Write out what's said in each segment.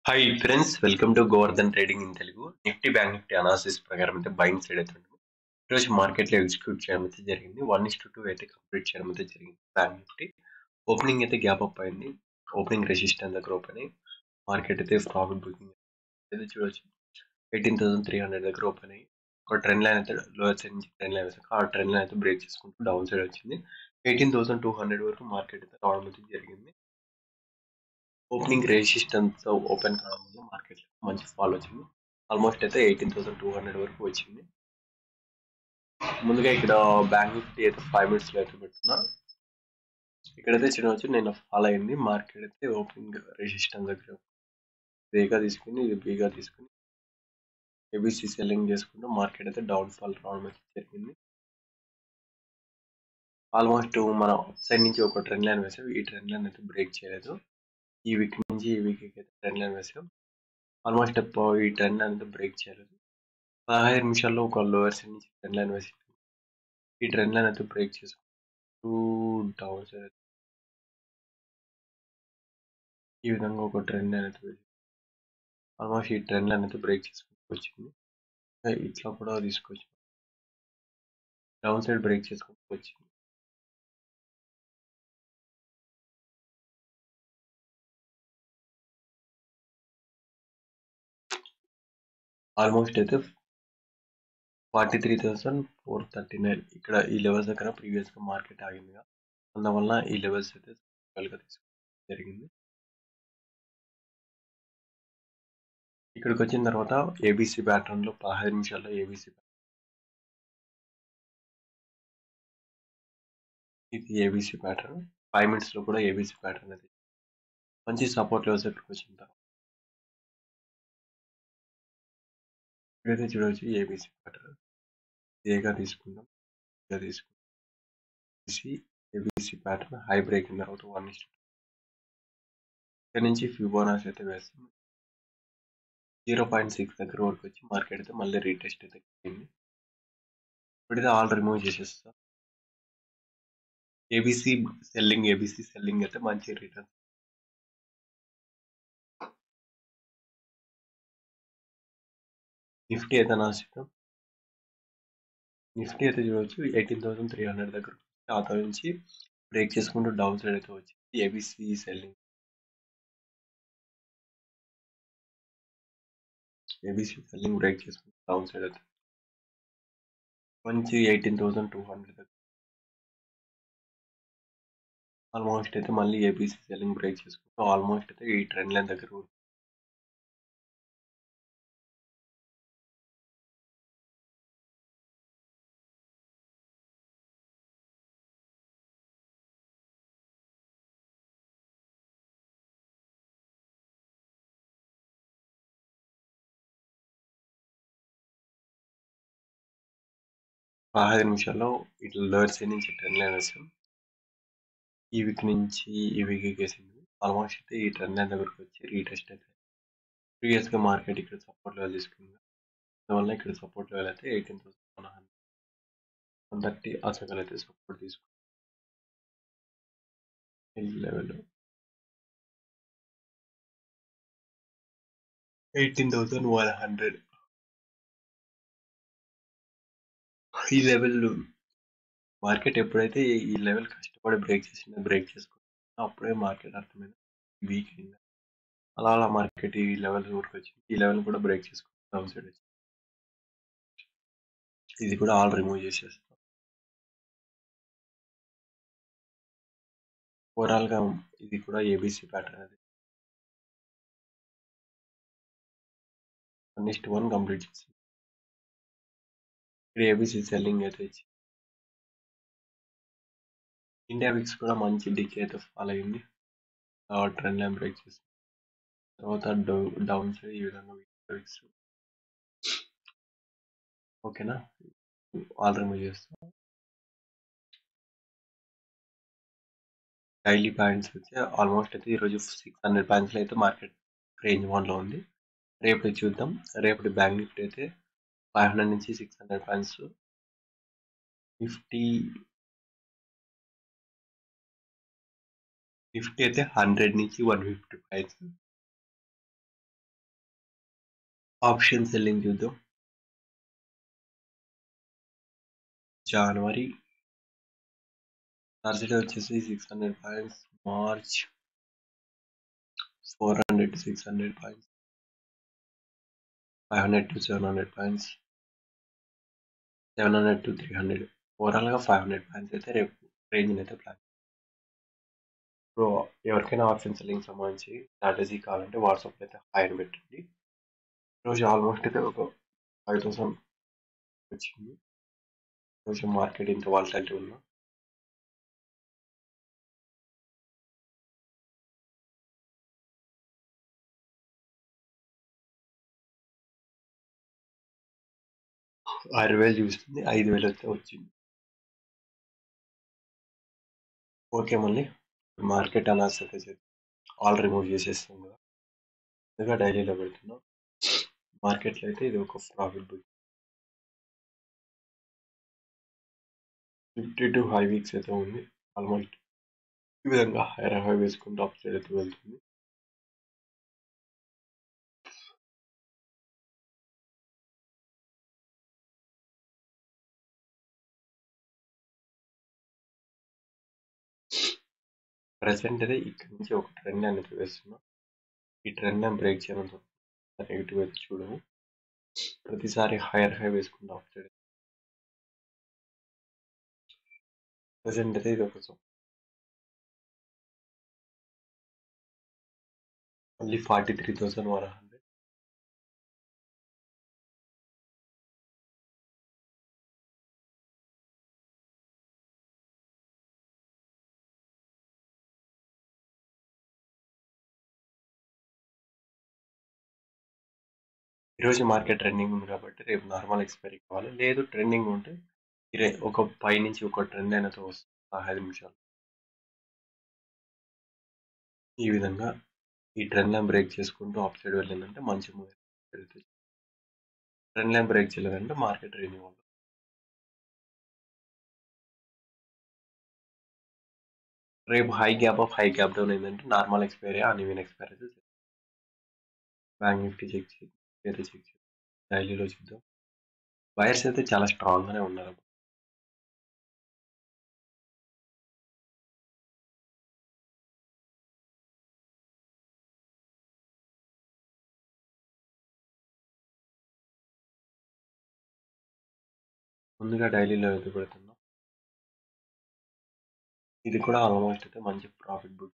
Hi friends welcome to Govardhan trading in Telugu Nifty bank Nifty analysis ప్రకారం అయితే buying side అయితే ఉంటుంది ఈరోజు మార్కెట్లో ఎగ్జిక్యూట్ చేయడం అయితే జరిగింది వన్ ఇస్ టూ అయితే కంప్లీట్ చేయడం అయితే జరిగింది బ్యాంక్ నిఫ్టీ ఓపెనింగ్ అయితే గ్యాప్ అప్ అయింది ఓపెనింగ్ రెసిస్టెన్స్ దగ్గర ఓపెన్ అయ్యి మార్కెట్ అయితే ప్రాఫిట్ బుకింగ్ అయితే చూడొచ్చు ఎయిటీన్ థౌసండ్ త్రీ హండ్రెడ్ దగ్గర ఓపెన్ అయ్యి ఒక ట్రెండ్ లైన్ అయితే లోయర్ సైడ్ నుంచి ట్రెండ్ లైన్ వచ్చాక ఆ ట్రెండ్ లైన్ అయితే బ్రేక్ చేసుకుంటూ డౌన్ సైడ్ వచ్చింది ఎయిటీన్ థౌసండ్ టూ హండ్రెడ్ వరకు మార్కెట్ అయితే రావడం అయితే జరిగింది ఓపెనింగ్ రెసిస్టెన్స్ ఓపెన్ కావడం వల్ల మార్కెట్ మంచి ఫాల్ వచ్చింది ఆల్మోస్ట్ అయితే ఎయిటీన్ థౌసండ్ టూ హండ్రెడ్ వరకు వచ్చింది ముందుగా ఇక్కడ బ్యాంక్ నిఫ్టీ అయితే ఫైవ్ మినిట్స్లో అయితే పెడుతున్నా ఇక్కడైతే చూడవచ్చు నేను ఫాలో అయింది మార్కెట్ అయితే ఓపెనింగ్ రెసిస్టెన్స్ దగ్గర బేగా తీసుకుని ఇది బీగా తీసుకుని ఏబీసీ సెల్లింగ్ చేసుకుంటూ మార్కెట్ అయితే డౌన్ ఫాల్ రావడం అయితే జరిగింది ఆల్మోస్ట్ మనం సైడ్ నుంచి ఒక ట్రెండ్ లైన్ వేసాం ఈ ట్రెండ్ లైన్ అయితే బ్రేక్ చేయలేదు ఈ వీక్ నుంచి ఈ వీక్ అయితే ట్రెండ్ లైన్ వేసాం ఆల్మోస్ట్ ఈ ట్రెండ్ లైన్ అయితే బ్రేక్ చేయలేదు పదహైదు నిమిషాల్లో ఒక లోయర్ సైడ్ నుంచి ట్రెండ్ లైన్ వేసి ఈ ట్రెండ్ లైన్ అయితే బ్రేక్ చేసుకుంటూ డౌన్ సైడ్ ఈ విధంగా ఒక ట్రెండ్ లైన్ అయితే వేసి ఆల్మోస్ట్ ఈ ట్రెండ్ లైన్ అయితే బ్రేక్ చేసుకుంటూ వచ్చింది ఇట్లా కూడా తీసుకొచ్చి డౌన్ సైడ్ బ్రేక్ చేసుకుంటూ వచ్చింది ఆల్మోస్ట్ అయితే forty three thousand four thirty nine ఇక్కడ ఈ లెవెల్స్ దగ్గర ప్రీవియస్గా మార్కెట్ ఆగిందిగా అందువల్ల ఈ లెవెల్స్ అయితే గా తీసుకోవడం జరిగింది ఇక్కడికి వచ్చిన తర్వాత ఏబీసీ ప్యాటర్న్లో పదహైదు నిమిషాల్లో ఏబీసీ ఇది ఏబీసీ ప్యాటర్న్ ఫైవ్ మినిట్స్లో కూడా ఏబీసీ ప్యాటర్న్ అది మంచి సపోర్ట్ లెవెల్స్ ఇక్కడికి వచ్చిన తర్వాత ఇక్కడైతే చూడవచ్చు ఏబీసీ ప్యాటర్న్ ఏగా తీసుకుందాం ఏగా తీసుకుందాం ABC ABC pattern high break అయిన తర్వాత వన్ ఇస్ ఇక్కడ నుంచి ఫిబోనాస్ అయితే వేస్తాం జీరో పాయింట్ సిక్స్ దగ్గర వరకు వచ్చి మార్కెట్ అయితే మళ్ళీ రీటెస్ట్ అయితే అయింది ఇప్పుడైతే ఆల్ రిమూవ్ చేసేస్తాం ఏబీసీ సెల్లింగ్ ఏబీసీ సెల్లింగ్ అయితే మంచి రిటర్న్ నిఫ్టీ అయితే నాశనం నిఫ్టీ అయితే చూడవచ్చు ఎయిటీన్ థౌసండ్ త్రీ హండ్రెడ్ దగ్గర ఆ నుంచి బ్రేక్ చేసుకుంటూ డౌన్ సైడ్ అయితే వచ్చింది ABC selling ABC selling break చేసుకుంటూ డౌన్ సైడ్ అయితే మంచి ఎయిటీన్ థౌసండ్ టూ హండ్రెడ్ దగ్గర ఆల్మోస్ట్ అయితే మళ్ళీ ఏబీసీ సెల్లింగ్ బ్రేక్ చేసుకుంటూ ఆల్మోస్ట్ అయితే ఈ ట్రెండ్ లైన్ దగ్గర పదహైదు నిమిషాల్లో ఇట్లా లోయర్ సైడ్ నుంచి ట్రెండ్ లైన్ వేసాం ఈ వీక్ నుంచి ఈ వీక్ వేసింది ఆల్మోస్ట్ అయితే ఈ ట్రెండ్ లైన్ దగ్గరకు వచ్చి రీటెస్ట్ అయితే ప్రీవియస్గా మార్కెట్ ఇక్కడ సపోర్ట్ లెవెల్ తీసుకుంది అందువల్ల ఇక్కడ సపోర్ట్ లెవెల్ అయితే eighteen thousand one hundred one thirty ఆ సెకండ్ అయితే సపోర్ట్ తీసుకుంది ఈ level eighteen thousand one hundred ఈ లెవెల్ మార్కెట్ ఎప్పుడైతే ఈ లెవెల్ కష్టపడి బ్రేక్ చేసిందో బ్రేక్ చేసుకుంటుందో అప్పుడే మార్కెట్ అర్థమైంది వీక్ అయింది అలా అలా మార్కెట్ ఈ లెవెల్ వరకు వచ్చింది ఈ లెవెల్ కూడా బ్రేక్ చేసుకుంటుంది డౌన్ సైడ్ వచ్చింది ఇది కూడా ఆల్ రిమూవ్ చేసేస్తాం ఓవరాల్గా ఇది కూడా ఏబీసీ ప్యాటర్న్ అది నెక్స్ట్ వన్ కంప్లీట్ చేసింది ఇక్కడ ఏబీసీ సెల్లింగ్ అయితే ఇచ్చి ఇండియా విక్స్ కూడా మంచి డికే అయితే ఫాలో అయింది ట్రెండ్ లైన్ బ్రేక్ చేసింది తర్వాత డౌన్ సైడ్ ఈ విధంగా విక్స్ ఓకేనా ఆల్ రిమూవ్ చేస్తాం డైలీ పాయింట్స్ వచ్చి ఆల్మోస్ట్ అయితే ఈరోజు సిక్స్ హండ్రెడ్ పాయింట్స్లో అయితే మార్కెట్ రేంజ్ వన్లో ఉంది రేపు చూద్దాం రేపటి బ్యాంక్ నిఫ్టీ అయితే ఫైవ్ హండ్రెడ్ నుంచి six hundred points Nifty Nifty అయితే హండ్రెడ్ నుంచి one fifty points option selling చూద్దాం జనవరి థర్స్డే వచ్చేసి six hundred points March four hundred to six hundred points five hundred to seven hundred points seven hundred to three hundred ఓవరాల్గా five hundred points అయితే రేపు range అయితే plan ఇప్పుడు ఎవరికైనా option selling సంబంధించి స్ట్రాటజీ కావాలంటే వాట్సాప్ అయితే హాయ్ అని పెట్టండి ఈరోజు ఆల్మోస్ట్ అయితే ఒక ఫైవ్ థౌసండ్ వచ్చింది కొంచెం మార్కెట్ ఇంత వాల్టాలిటీ ఉన్నా ఆరు వేలు చూస్తుంది ఐదు వేలు అయితే వచ్చింది ఓకే మళ్ళీ మార్కెట్ అనాలిసిస్ అయితే చేద్దాం ఆల్ రిమూవ్ చేసేస్తాం కదా ఇంకా డైలీలో పెడుతున్నాం మార్కెట్లో అయితే ఇది ఒక profit book fifty two high weeks అయితే ఉంది ఆల్మోస్ట్ ఈ విధంగా హైర్ హై వేసుకుంటూ అప్ సైడ్ అయితే వెళ్తుంది ప్రజెంట్ అయితే ఇక్కడ నుంచి ఒక ట్రెండ్ అనేది వేస్తున్నాం ఈ ట్రెండ్ బ్రేక్ చేయడం నెగిటివ్ అయితే చూడము ప్రతిసారి హైయర్ హై వేసుకుంటూ అప్ సైడ్ ప్రజెంట్ అయితే ఇది ఒక మళ్ళీ forty three thousand one hundred ఈరోజు మార్కెట్ ట్రెండింగ్ ఉంది కాబట్టి రేపు నార్మల్ ఎక్స్పైరీ కావాలి లేదు ట్రెండింగ్ ఉంటే ఇరే ఒక పై నుంచి ఒక ట్రెండ్ అయినతో వస్తుంది ఐదు నిమిషాలు ఈ విధంగా ఈ ట్రెండ్ లైన్ బ్రేక్ చేసుకుంటూ అప్ సైడ్ వెళ్ళిందంటే మంచి మూవ్ పెరుగుతుంది ట్రెండ్ లైన్ బ్రేక్ చేయలేదంటే మార్కెట్ రిన్యూ ఉంటుంది రేపు high gap up high gap down ఏంటంటే నార్మల్ ఎక్స్పైరీ అన్ఈవెన్ ఎక్స్పైరీ అయితే బ్యాంక్ నిఫ్టీ చెక్ చేసి అయితే చెక్ చేసి డైలీలో చూద్దాం బయర్స్ అయితే చాలా స్ట్రాంగ్గానే ఉన్నారు ముందుగా డైలీలో అయితే పెడుతున్నాం ఇది కూడా ఆల్మోస్ట్ అయితే మంచి ప్రాఫిట్ బుక్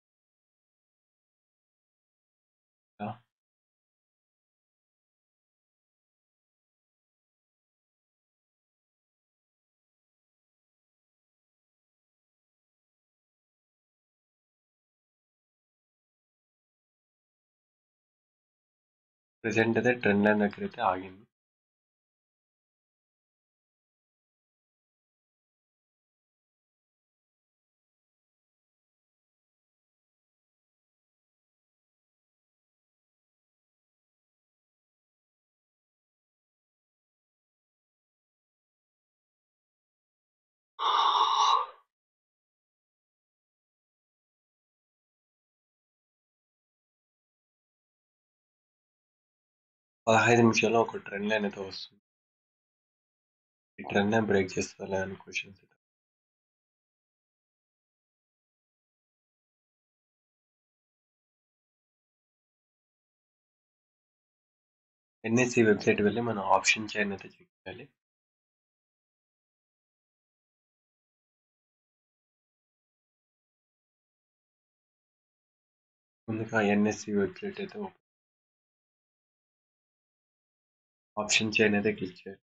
ప్రెసెంట్ అయితే ట్రెండ్ లైన్ దగ్గర అయితే ఆగింది పదహైదు నిమిషాల్లో ఒక ట్రెండ్ లైన్ అయితే వస్తుంది ఈ ట్రెండ్ లైన్ బ్రేక్ చేస్తుందా అని క్వశ్చన్స్ ఎన్ఎస్సి వెబ్సైట్ వెళ్ళి మనం ఆప్షన్ చైన్ అయితే చెక్ చేయాలి ముందుగా ఎన్ఎస్సి వెబ్సైట్ అయితే ఓపెన్ ఆప్షన్ చైన్ అయితే క్లిక్ చేయాలి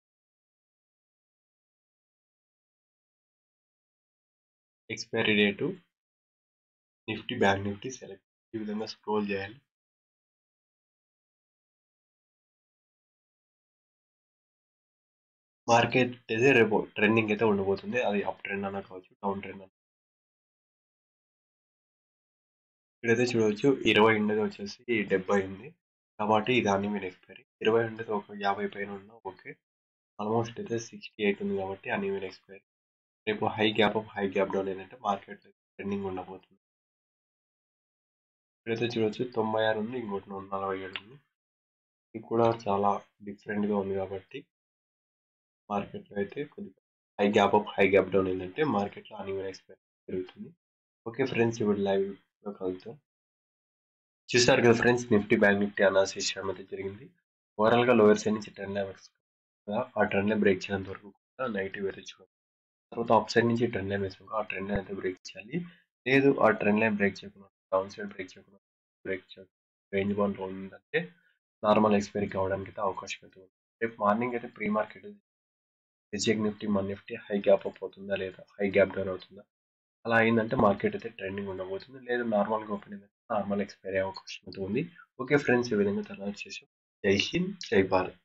expiry date Nifty bank Nifty select ఈ విధంగా స్క్రోల్ చేయాలి మార్కెట్ అయితే రేపు ట్రెండింగ్ అయితే ఉండబోతుంది అది అప్ ట్రెండ్ అన్న కావచ్చు డౌన్ ట్రెండ్ అన్న ఇక్కడైతే చూడవచ్చు ఇరవై ఉండేది వచ్చేసి డెబ్బై ఉంది కాబట్టి దాన్ని మీరు ఎక్స్పైరీ ఇరవై ఉండేది ఒక యాభై పైన ఉన్నా ఓకే ఆల్మోస్ట్ అయితే సిక్స్టీ ఎయిట్ ఉంది కాబట్టి అన్ని మీరు ఎక్స్పైరీ రేపు high gap up high gap down ఏంటంటే మార్కెట్ ట్రెండింగ్ ఉండబోతుంది ఇక్కడైతే చూడవచ్చు తొంభై ఆరు ఉంది ఇంకోటి నలభై ఏడు ఉంది ఇది కూడా చాలా డిఫరెంట్‌గా ఉంది కాబట్టి మార్కెట్‌లో అయితే కొద్దిగా high gap up, high gap down ఏందంటే మార్కెట్‌లో అన్‌ఈవెన్ ఎక్స్‌పెక్ట్ పెరుగుతుంది. ఓకే ఫ్రెండ్స్ ఇప్పుడు లైవ్‌లో కలుద్దాం. చూసారు కదా friends Nifty, bank Nifty analysis చేయడం అయితే జరిగింది. ఓవరాల్‌గా లోయర్ సైడ్ నుంచి ట్రెండ్ లైన్ కదా ఆ ట్రెండ్ లైన్ బ్రేక్ చేయనంత వరకు కూడా నెగెటివ్ అయితే చూడాలి. తర్వాత అప్ సైడ్ నుంచి ట్రెండ్ లైన్ వేసాక ఆ ట్రెండ్ లైన్ అయితే బ్రేక్ చేయాలి. లేదు ఆ ట్రెండ్ లైన్ బ్రేక్ చేయకుండా డౌన్ సైడ్ బ్రేక్ చేయకుండా బ్రేక్ చేయకుండా రేంజ్ బౌండ్‌లో ఉందంటే నార్మల్ ఎక్స్‌పైరీ కావడానికి అయితే అవకాశం అయితే ఉంది. రేపు మార్నింగ్ అయితే ప్రీ మార్కెట్ హెచ్ఎక్ నిఫ్టీ, మన్ నిఫ్టీ హై గ్యాప్ అప్ అవుతుందా లేదా హై గ్యాప్ డౌన్ అవుతుందా అలా అయిందంటే మార్కెట్ అయితే ట్రెండింగ్ ఉండబోతుంది. లేదు నార్మల్‌గా ఓపెన్ అయిందంటే నార్మల్ ఎక్స్‌పైరీ అయ్యే అవకాశం అయితే ఉంది. ఓకే ఫ్రెండ్స్ ఈ విధంగా తర్వాత చేసాం. జై హింద్, జై భారత్.